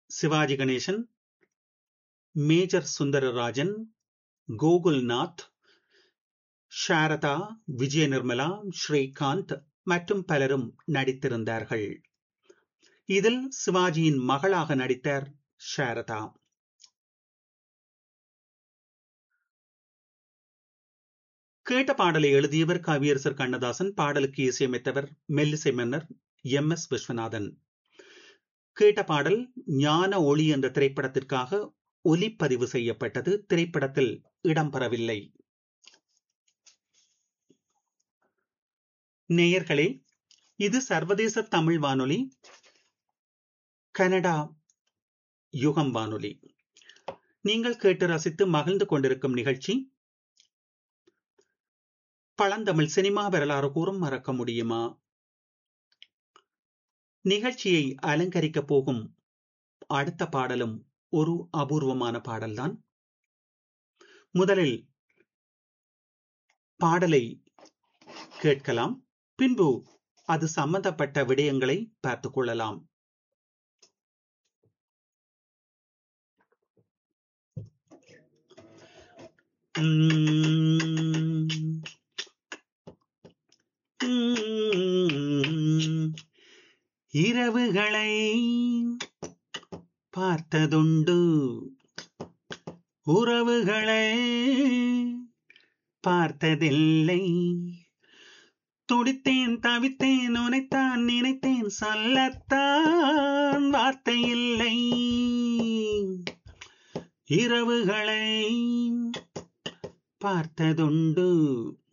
Sivaji Ganesan major Sundararajan Gokulnath Saradha Vijaya Nirmala Srikanth மற்றும் பலரும் நடித்திருந்தார்கள் இதில் சிவாஜியின் மகளாக நடித்தார் சாரதா கேட்ட பாடலை எழுதியவர் கவியரசர் கண்ணதாசன் பாடலுக்கு இசையமைத்தவர் மெல்லிசை மன்னர் எம் எஸ் விஸ்வநாதன் கேட்ட பாடல் ஞான ஒளி என்ற திரைப்படத்திற்காக ஒலிப்பதிவு செய்யப்பட்டது திரைப்படத்தில் இடம்பெறவில்லை நேயர்களே இது சர்வதேச தமிழ் வானொலி கனடா யுகம் வானொலி நீங்கள் கேட்டு ரசித்து மகிழ்ந்து கொண்டிருக்கும் நிகழ்ச்சி பழந்தமிழ் சினிமா வரலாறு கூறும் மறக்க முடியுமா நிகழ்ச்சியை அலங்கரிக்க போகும் அடுத்த பாடலும் ஒரு அபூர்வமான பாடல்தான் முதலில் பாடலை கேட்கலாம் பின்பு அது சம்பந்தப்பட்ட விடயங்களை பார்த்துக் கொள்ளலாம் இரவுகளை பார்த்ததுண்டு உறவுகளை பார்த்ததில்லை துடித்தேன் தவித்தேன் உனைத்தான் நினைத்தேன் சொல்லத்தான் வார்த்தை இல்லை இரவுகளை பார்த்ததுண்டு